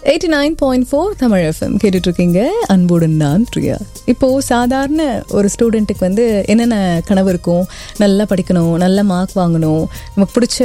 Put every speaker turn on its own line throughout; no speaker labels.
eighty nine point four Tamil FM கேட்டுட்ருக்கீங்க அன்புடன் நான் பிரியா இப்போது சாதாரண ஒரு ஸ்டூடெண்ட்டுக்கு வந்து என்னென்ன கனவு இருக்கும் நல்லா படிக்கணும் நல்ல மார்க் வாங்கணும் நமக்கு பிடிச்ச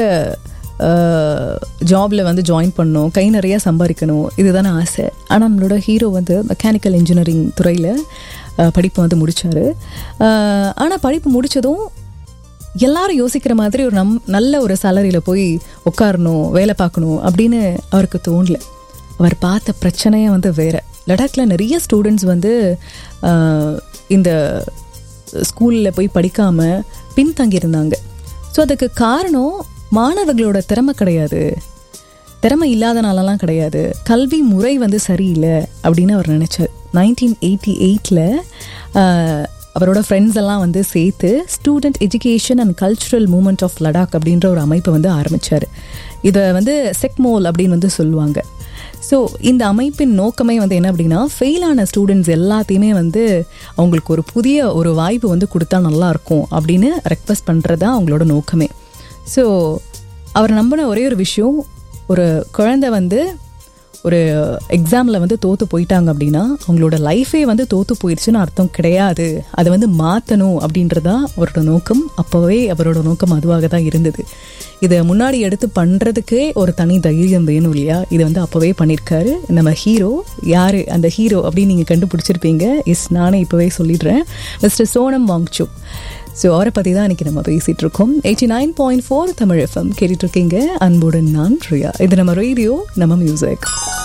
ஜாபில் வந்து ஜாயின் பண்ணணும் கை நிறைய சம்பாதிக்கணும் இதுதானே ஆசை ஆனால் நம்மளோட ஹீரோ வந்து மெக்கானிக்கல் இன்ஜினியரிங் துறையில் படிப்பு வந்து முடித்தார் ஆனால் படிப்பு முடித்ததும் எல்லாரும் யோசிக்கிற மாதிரி ஒரு நம் நல்ல ஒரு சேலரியில் போய் உட்காரணும் வேலை பார்க்கணும் அப்படின்னு அவருக்கு தோணல அவர் பார்த்த பிரச்சனையே வந்து வேறு லடாக்கில் நிறைய ஸ்டூடெண்ட்ஸ் வந்து இந்த ஸ்கூலில் போய் படிக்காமல் பின்தங்கியிருந்தாங்க ஸோ அதுக்கு காரணம் மாணவர்களோட திறமை கிடையாது திறமை இல்லாதனாலலாம் கிடையாது கல்வி முறை வந்து சரியில்லை அப்படின்னு அவர் நினச்சார் நைன்டீன் எயிட்டி எயிட்டில் அவரோட ஃப்ரெண்ட்ஸ் எல்லாம் வந்து சேர்த்து student education and cultural movement of Ladakh அப்படின்ற ஒரு அமைப்பை வந்து ஆரம்பித்தார் இதை வந்து செக்மோல் அப்படின்னு வந்து சொல்லுவாங்க ஸோ இந்த அமைப்பின் நோக்கமே வந்து என்ன அப்படின்னா ஃபெயிலான ஸ்டூடெண்ட்ஸ் எல்லாத்தையுமே வந்து அவங்களுக்கு ஒரு புதிய ஒரு வாய்ப்பு வந்து கொடுத்தா நல்லாயிருக்கும் அப்படின்னு ரெக்வஸ்ட் பண்ணுறது தான் அவங்களோட நோக்கமே ஸோ அவர் நம்பின ஒரே ஒரு விஷயம் ஒரு குழந்தை வந்து ஒரு எக்ஸாமில் வந்து தோற்று போயிட்டாங்க அப்படின்னா அவங்களோட லைஃபே வந்து தோற்று போயிடுச்சுன்னு அர்த்தம் கிடையாது அதை வந்து மாற்றணும் அப்படின்றதா அவரோட நோக்கம் அப்போவே அவரோட நோக்கம் அதுவாக தான் இருந்தது இதை முன்னாடி எடுத்து பண்ணுறதுக்கே ஒரு தனி தைரியம் வேணும் இல்லையா இதை வந்து அப்போவே பண்ணியிருக்காரு நம்ம ஹீரோ யார் அந்த ஹீரோ அப்படின்னு நீங்கள் கண்டுபிடிச்சிருப்பீங்க எஸ் நானே இப்போவே சொல்லிடுறேன் மிஸ்டர் சோனம் வாங்சு ஸோ அவரை பற்றி தான் இன்றைக்கி நம்ம பேசிகிட்டு இருக்கோம் eighty nine point four Tamil FM கேட்டுட்ருக்கீங்க அன்புடன் நான் ரியா இது நம்ம ரேடியோ நம்ம மியூசிக்